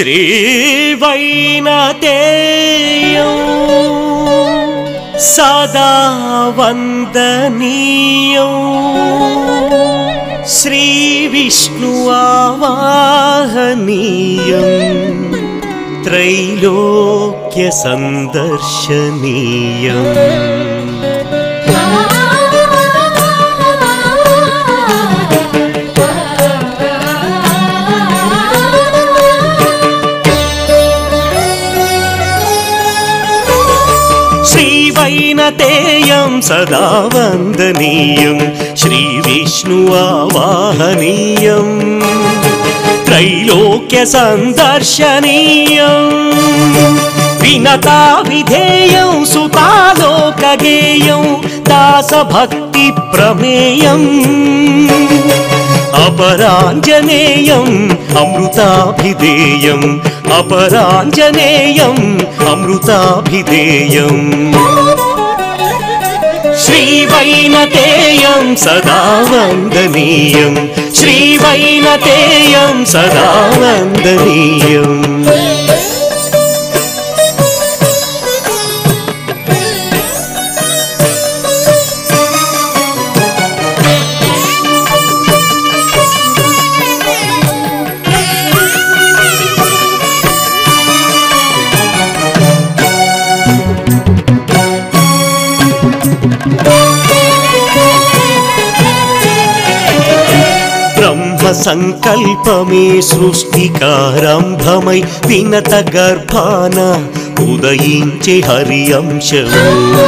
श्रीवैनतेयं सदा वन्दनीयं श्रीविष्णुवावाहनीयम् त्रैलोक्यसन्दर्शनीयम् श्रीवैनतेयं सदा वन्दनीयं श्रीविष्णुवावाहनीयम् त्रैलोक्यसन्दर्शनीयम् विनता विधेयं सुतालोकगेयं दासभक्तिप्रमेयम् अपराञ्जनेयम् अमृताभिधेयम् अपराञ्जनेयम् अमृताभिधेयम् श्रीवैनतेयं सदा वन्दनीयं श्रीवैनतेयं सदा वन्दनीयम् బ్రహ్మ సంకల్పమే సృష్టికారంభమై వినత గర్భాన ఉదయించే హరి అంశము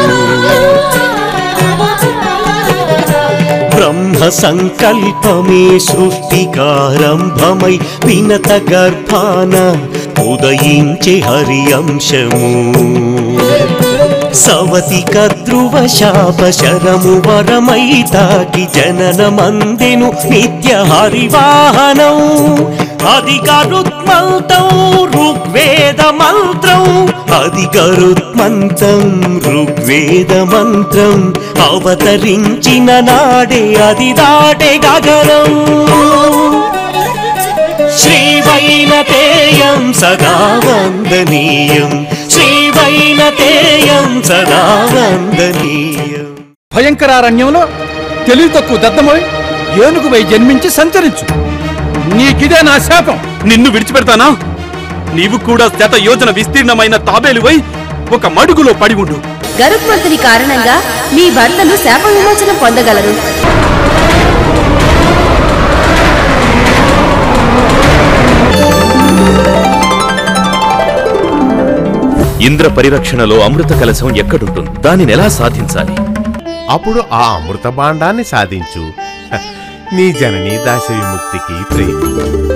బ్రహ్మ సంకల్పమే సృష్టికారంభమై వినత గర్భాన ఉదయించే హరి అంశము సవతి కద్రువ శాప శరము వరమై తాకి జనన మందెను నిత్య హరివాహనం అది గరుత్మంతం ఋగ్వేద మంత్రం అది గరుత్మంతం ఋగ్వేద మంత్రం అవతరించిన నాడే అది దాటే గగనం శ్రీవైనతేయం సదా వందనీయం శ్రీవైనతేయం సదా వందనీయం భయంకరారణ్యంలో తెలివి తక్కువ దద్దమోయ్ ఏనుగువై జన్మించి సంచరించు నీకిదే నా శాపం నిన్ను విడిచిపెడతానా నీవు కూడా శత యోజన విస్తీర్ణమైన తాబేలువై ఒక మడుగులో పడి ఉండు గరుత్మంతుని కారణంగా మీ భర్తలు శాప విమోచనం పొందగలరు ఇంద్ర పరిరక్షణలో అమృత కలశం ఎక్కడుంటుంది దానిని ఎలా సాధించాలి అప్పుడు ఆ అమృత భాండాన్ని సాధించు హ, నీ జననీ దాశ విముక్తికి ప్రీతి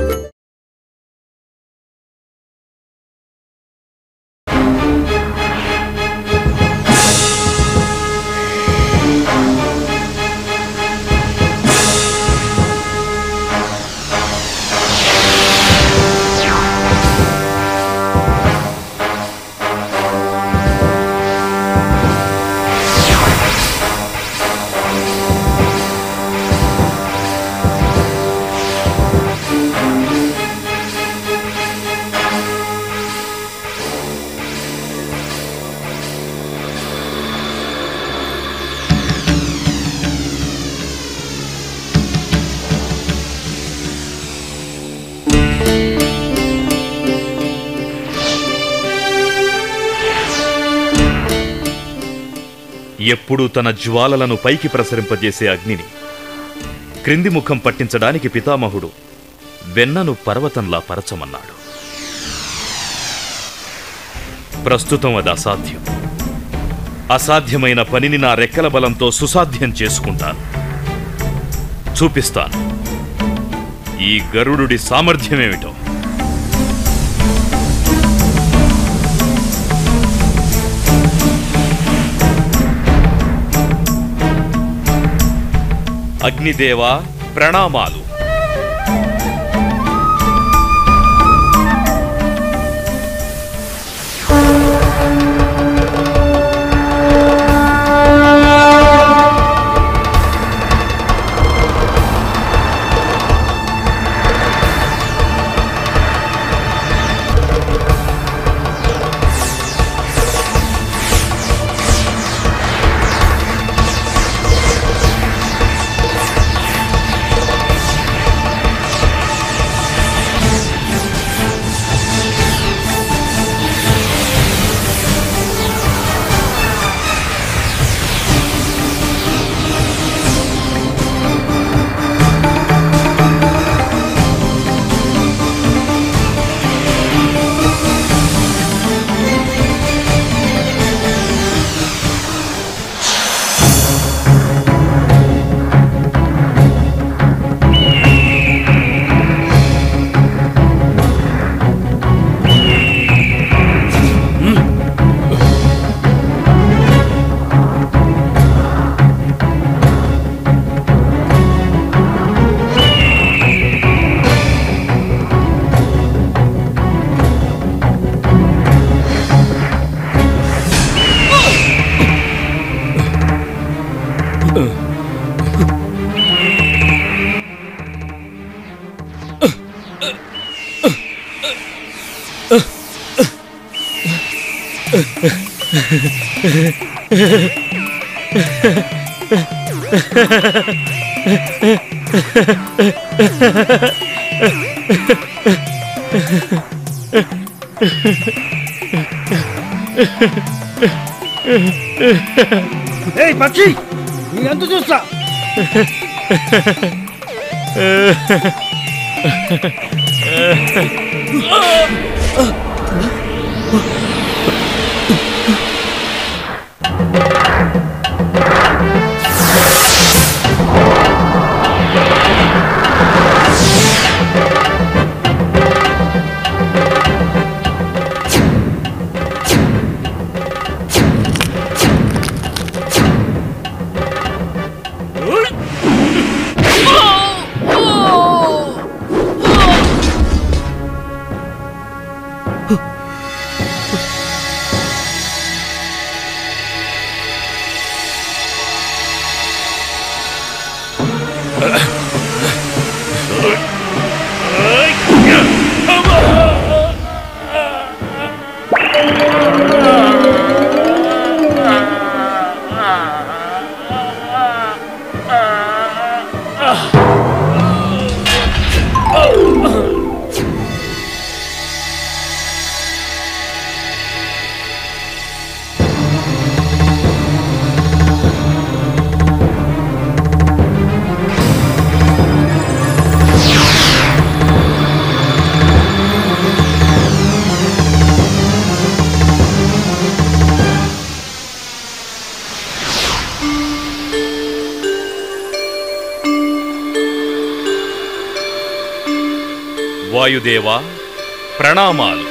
ఎప్పుడూ తన జ్వాలలను పైకి ప్రసరింపజేసే అగ్నిని క్రింది ముఖం పట్టించడానికి పితామహుడు వెన్నను పర్వతంలా పరచమన్నాడు ప్రస్తుతం అది అసాధ్యం అసాధ్యమైన పనిని నా రెక్కల బలంతో సుసాధ్యం చేసుకుంటాను చూపిస్తాను ఈ గరుడుడి సామర్థ్యమేమిటో అగ్నిదేవా ప్రణామాలు ఏయ్ పక్షి నీ ఎంత చూస్తా వాయుదేవా ప్రణామాలు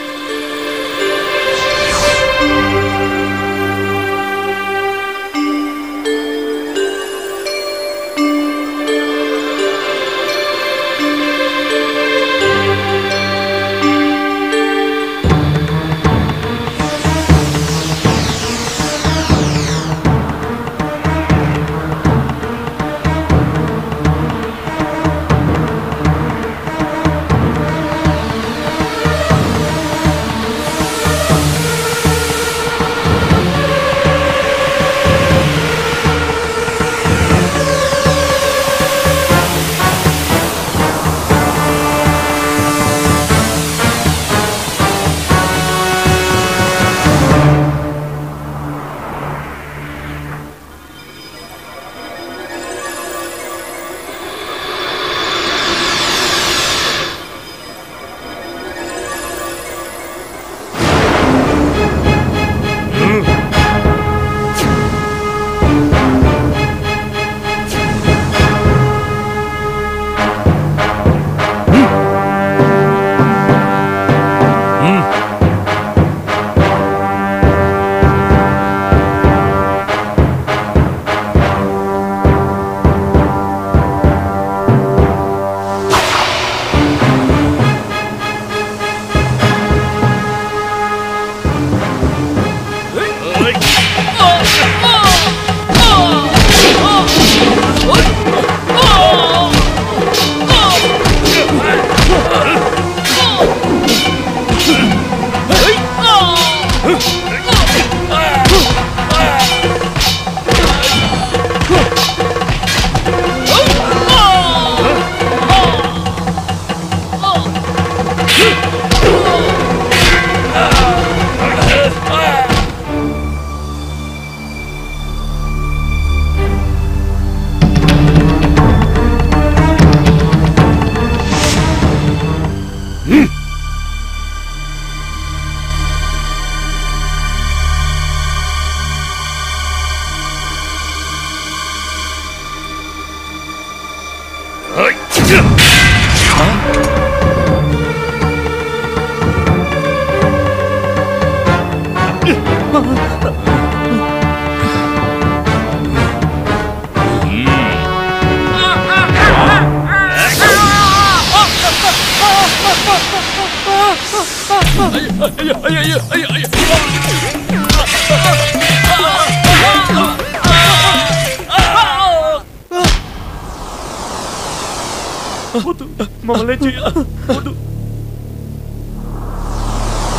మమ్మల్ని చెయ్య వద్దు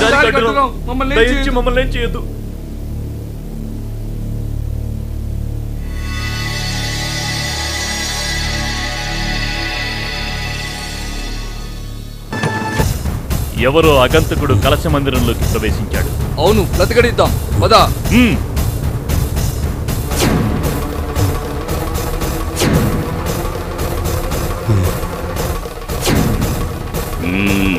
దారికి అడ్డురాం. దయించి మమ్మల్ని ఏం చేయొద్దు ఎవరో అగంతకుడు కలశ మందిరంలోకి ప్రవేశించాడు అవును బ్రతకడిద్దాం పదా హ్మ్. హ్మ్.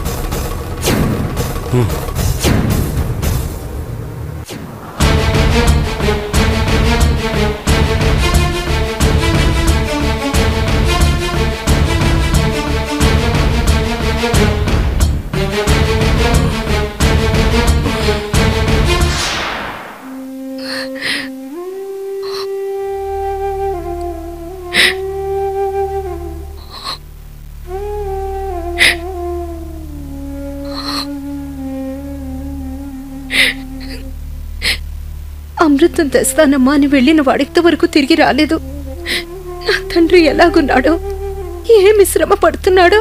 అమృతం తెస్తానమ్మా అని వెళ్ళిన వాడికి వరకు తిరిగి రాలేదు నా తండ్రి ఎలాగున్నాడో ఏమి శ్రమ పడుతున్నాడో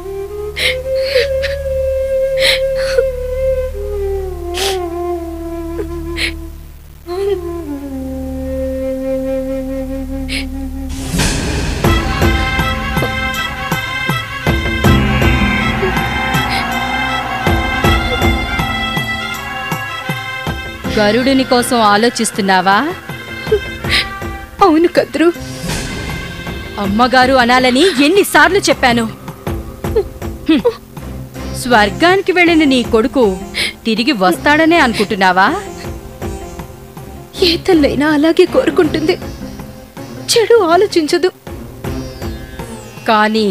గరుడుని కోసం ఆలోచిస్తున్నావా అవును కద్రు అమ్మగారు అనాలని ఎన్నిసార్లు చెప్పాను హ్మ్. స్వర్గానికి వెళ్ళిన నీ కొడుకు తిరిగి వస్తాడనే అనుకుంటున్నావా ఏ తల్లైనా అలాగే కోరుకుంటుంది చెడు ఆలోచించదు కానీ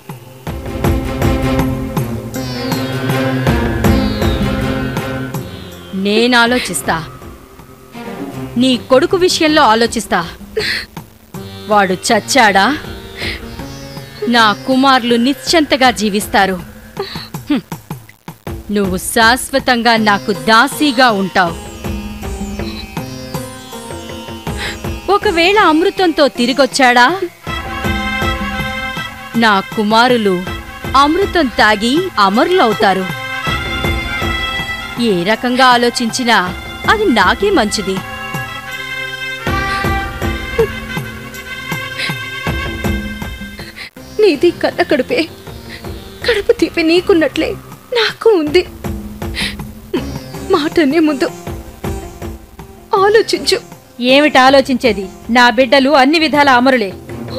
నేను ఆలోచిస్తా నీ కొడుకు విషయంలో ఆలోచిస్తా వాడు చచ్చాడా నా కుమారులు నిశ్చంతగా జీవిస్తారు హ్మ్. నువ్వు శాశ్వతంగా నాకు దాసీగా ఉంటావు ఒకవేళ అమృతంతో తిరిగొచ్చాడా నా కుమారులు అమృతం తాగి అమరులవుతారు ఏ రకంగా ఆలోచించినా అది నాకే మంచిది నీది కన్న కడుపే కడుపు తీపి నీకున్నట్లే నాకు ఉంది మాటనే ముందు ఆలోచించు ఏమిటి ఆలోచించేది నా బిడ్డలు అన్ని విధాల అమరులే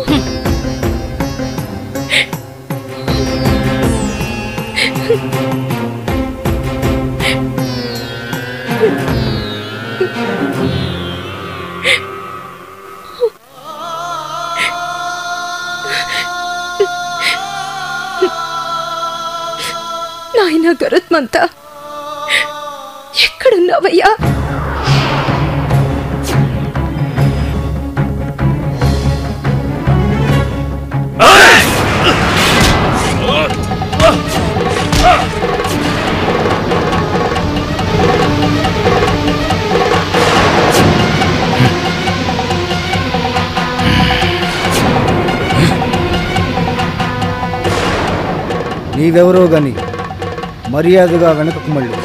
నాయనా గరుత్మంతా ఎక్కడున్నావయ్యా నీవెవరో గాని మర్యాదగా వెనకకు మళ్ళీ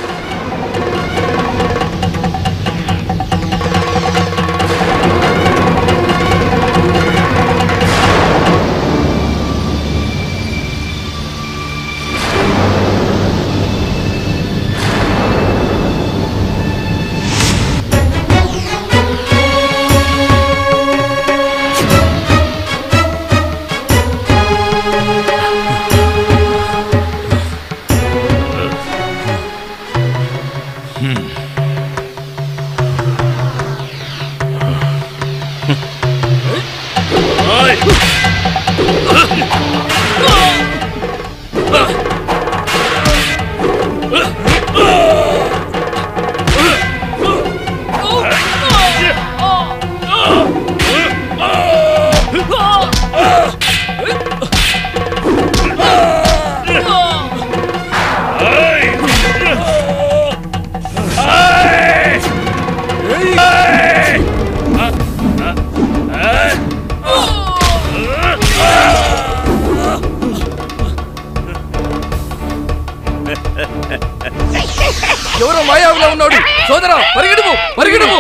ఎవరో మాయావిలో ఉన్నాడు సోదరా పరిగెడుము పరిగెడుము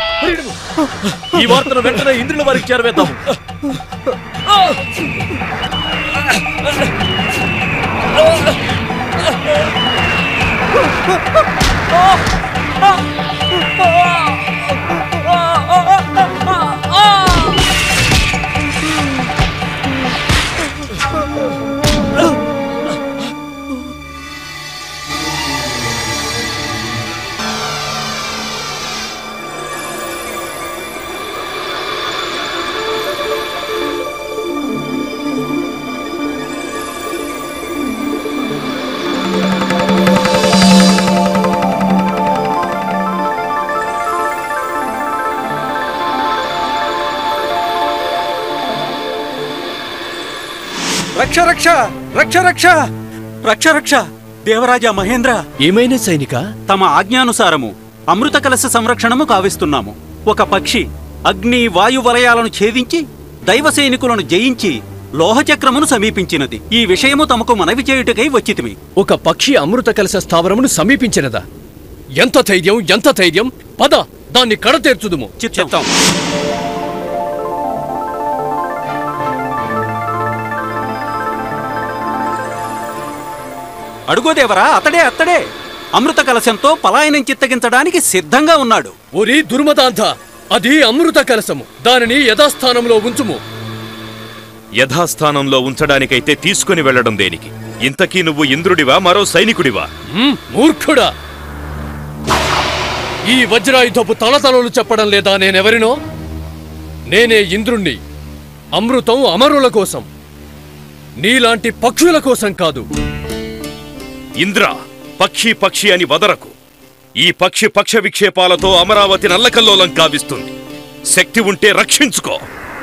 ఈ వార్తను వెంటనే ఇంద్రుల వారికి చేరవేద్దాం రక్ష రక్ష రక్ష రక్ష రక్ష రక్ష దేవరాజా మహేంద్ర ఏమైనా సైనిక తమ ఆజ్ఞానుసారము అమృత కలశ సంరక్షణము కావిస్తున్నాము ఒక పక్షి అగ్ని వాయు వలయాలను ఛేదించి దైవ సైనికులను జయించి లోహచక్రమును సమీపించినది ఈ విషయము తమకు మనవి చేయుటకై వచ్చితిమి ఒక పక్షి అమృత కలశ స్థావరమును సమీపించినదా ఎంత ధైర్యం ఎంత ధైర్యం పద దాన్ని కడతేర్చుదుము చిత్తం అడుగోదేవరా అతడే అతడే అమృత కలశంతో పలాయనం చిత్తగించడానికి సిద్ధంగా ఉన్నాడు ఒరి దుర్మదాంధ అది అమృత కలశము దానిని యథాస్థానంలో ఉంచుము యథాస్థానంలో ఉంచడానికైతే తీసుకుని వెళ్ళడం దేనికి ఇంతకీ నువ్వు ఇంద్రుడివా మరో సైనికుడివా మ్మ్, మూర్ఖుడా ఈ వజ్రాయుధపు తలతలలు చెప్పడం లేదా నేనెవరినో నేనే ఇంద్రుణ్ణి అమృతం అమరుల కోసం నీలాంటి పక్షుల కోసం కాదు ఇంద్ర పక్షి పక్షి అని వదరకు ఈ పక్షి పక్ష విక్షేపాలతో అమరావతి నల్లకల్లోలం కావిస్తుంది శక్తి ఉంటే రక్షించుకో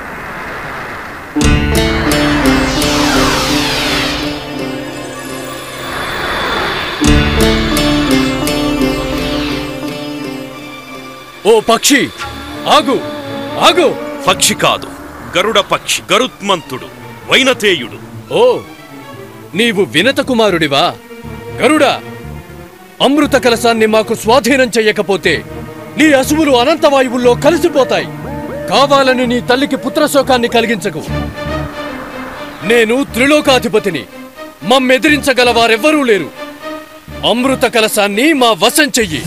ఓ పక్షి ఆగు ఆగు పక్షి కాదు గరుడ పక్షి గరుత్మంతుడు వైనతేయుడు ఓ నీవు వినత కుమారుడివా గరుడా అమృత కలశాన్ని మాకు స్వాధీనం చెయ్యకపోతే నీ అసువులు అనంతవాయువుల్లో కలిసిపోతాయి కావాలని నీ తల్లికి పుత్రశోకాన్ని కలిగించకు నేను త్రిలోకాధిపతిని మమ్మెదిరించగల వారెవ్వరూ లేరు అమృత కలశాన్ని మా వశం చెయ్యి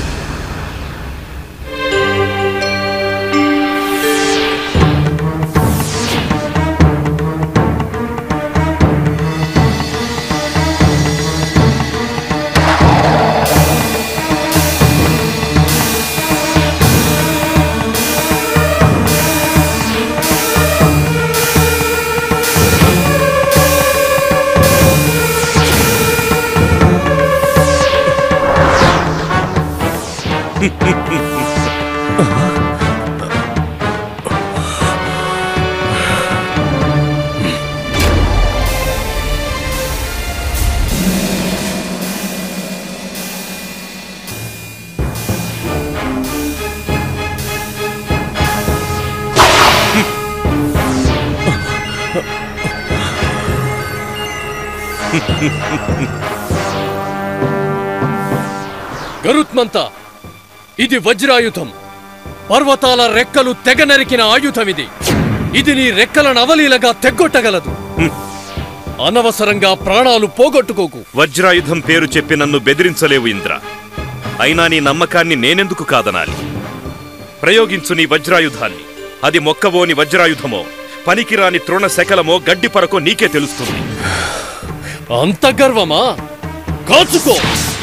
గరుత్మంత ఇది వజ్రాయుధం పర్వతాల రెక్కలు తెగ నరికిన ఆయుధమిది ఇది నీ రెక్కలను అవలీలగా తెగ్గొట్టగలదు అనవసరంగా ప్రాణాలు పోగొట్టుకోకు వజ్రాయుధం పేరు చెప్పి నన్ను బెదిరించలేవు ఇంద్ర అయినా నీ నమ్మకాన్ని నేనెందుకు కాదనాలి ప్రయోగించు నీ వజ్రాయుధాన్ని అది మొక్కబోని వజ్రాయుధమో పనికిరాని తృణ శకలమో గడ్డిపరకో నీకే తెలుస్తుంది అంత గర్వమా కాచుకో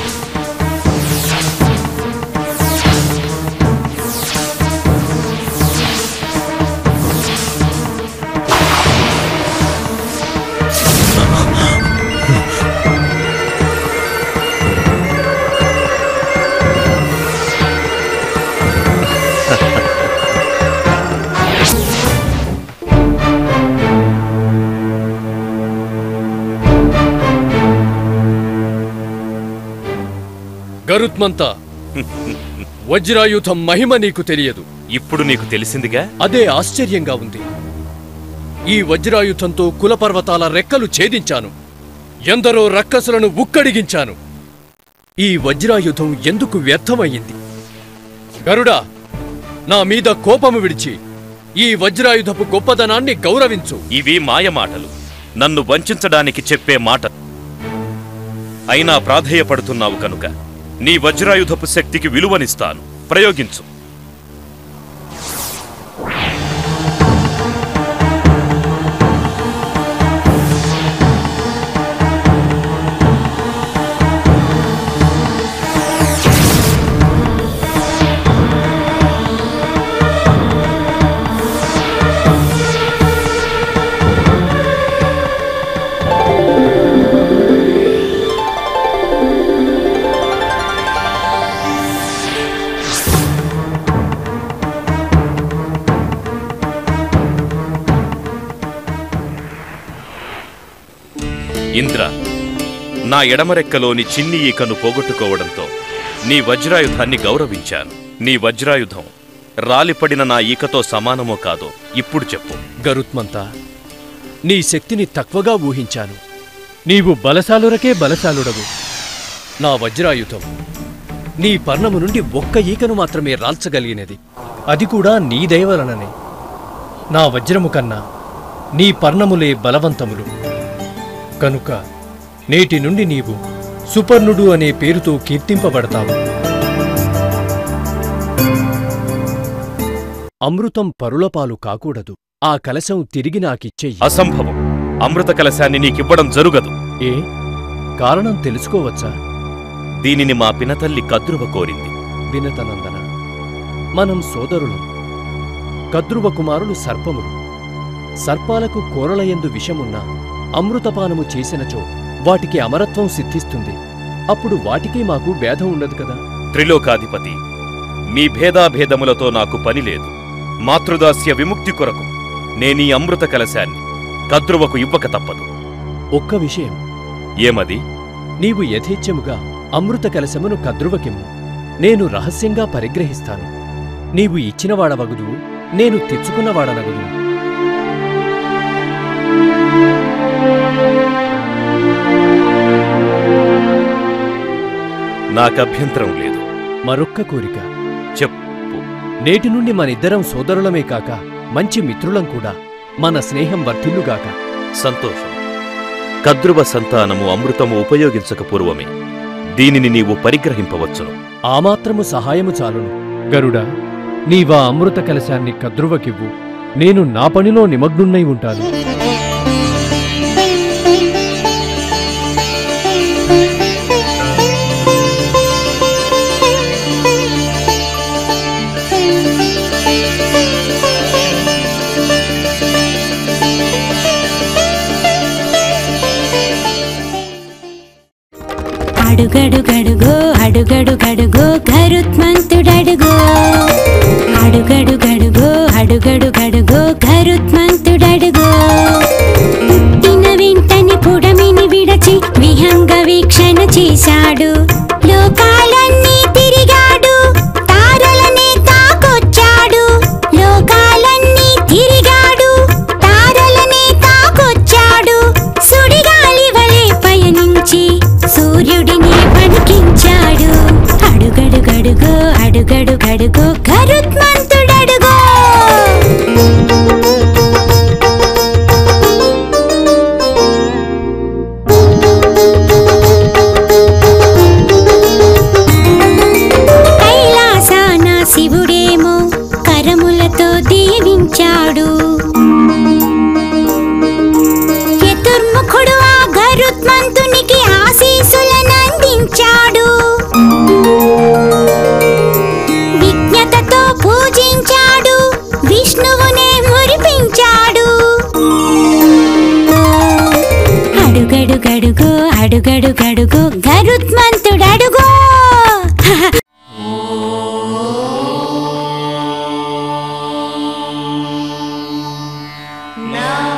గరుత్మంత వజ్రాయుధం మహిమ నీకు తెలియదు ఇప్పుడు నీకు తెలిసిందిగా అదే ఆశ్చర్యంగా ఉంది ఈ వజ్రాయుధంతో కులపర్వతాల రెక్కలు ఛేదించాను ఎందరో రక్కసులను ఉక్కడిగించాను ఈ వజ్రాయుధం ఎందుకు వ్యర్థమయ్యింది గరుడా నా మీద కోపము విడిచి ఈ వజ్రాయుధపు గొప్పదనాన్ని గౌరవించు ఇవి మాయమాటలు నన్ను వంచడానికి చెప్పే మాట అయినా ప్రాధేయపడుతున్నావు కనుక నీ వజ్రాయుధపు శక్తికి విలువనిస్తాను ప్రయోగించు ఇంద్ర నా ఎడమరెక్కలోని చిన్ని ఈకను పోగొట్టుకోవడంతో నీ వజ్రాయుధాన్ని గౌరవించాను నీ వజ్రాయుధం రాలిపడిన నా ఈకతో సమానమో కాదో ఇప్పుడు చెప్పు గరుత్మంతా నీ శక్తిని తక్కువగా ఊహించాను నీవు బలశాలురకే బలశాలుడవు నా వజ్రాయుధం నీ పర్ణము నుండి ఒక్క ఈకను మాత్రమే రాల్చగలిగినది అది కూడా నీ దయవలననే నా వజ్రము కన్నా నీ పర్ణములే బలవంతములు కనుక నేటి నుండి నీవు సుపర్ణుడు అనే పేరుతో కీర్తింపబడతావు అమృతం పరులపాలు కాకూడదు ఆ కలశం తిరిగి నాకిచ్చెయ్యి అసంభవం అమృత కలశాన్ని నీకివ్వడం జరుగదు ఏ కారణం తెలుసుకోవచ్చా దీనిని మా పినతల్లి కద్రువ కోరింది వినతనందన మనం సోదరులం కద్రువ కుమారులు సర్పములు సర్పాలకు కోరలయందు విషమున్నా అమృతపానము చేసినచో వాటికి అమరత్వం సిద్ధిస్తుంది అప్పుడు వాటికి మాకు భేదం ఉండదు కదా త్రిలోకాధిపతి మీ భేదాభేదములతో నాకు పని లేదు మాతృదాస్య విముక్తి కొరకు నేనీ అమృత కలశాన్ని కద్రువకు ఇవ్వక తప్పదు ఒక్క విషయం ఏమది నీవు యథేచ్ఛముగా అమృత కలశమును కద్రువకిమ్ము నేను రహస్యంగా పరిగ్రహిస్తాను నీవు ఇచ్చినవాడవగుదు నేను తెచ్చుకున్నవాడనగుదు నాకభ్యంతరం లేదు మరొక్క కోరిక చెప్పు నేటి నుండి మనిద్దరం సోదరులమే కాక మంచి మిత్రులం కూడా మన స్నేహం వర్ధిల్లుగాక సంతోషం కద్రువ సంతానము అమృతము ఉపయోగించక పూర్వమే దీనిని నీవు పరిగ్రహింపవచ్చును ఆ మాత్రము సహాయము చాలును గరుడా నీవా అమృత కలశాన్ని కద్రువకివ్వు నేను నా పనిలో నిమగ్నున్నై ఉంటాను అడుగడుగడుగో అడుగడుగడుగో గరుత్మంతుడడుగో అడుగడుగడుగో అడుగడుగడుగో గరుత్మంతుడడుగో పుట్టిన వెంటనే పుడమిని విడచి విహంగ వీక్షణ చేశాడు లోకాలన్నీ తిరిగాడు తారలనే తాకొచ్చాడు లోకాలన్నీ తిరిగాడు తారలనే తాకొచ్చాడు సుడిగాలి వలె పయనించి సూర్యుడిని పలికించాడు అడుగడుగడుగో అడుగడుగడుగో గరుత్మంతుడడుగో కైలాసాన శివుడేమో కరములతో దీవించాడు చతుర్ముఖుడు ఆ గరుత్మంతునికి ఆశీసులనందించాడు విజ్ఞతతో పూజించాడు విష్ణువునే మురిపించాడు అడుగడుగడుగో అడుగడుగడుగో గరుత్మంతుడడుగో నా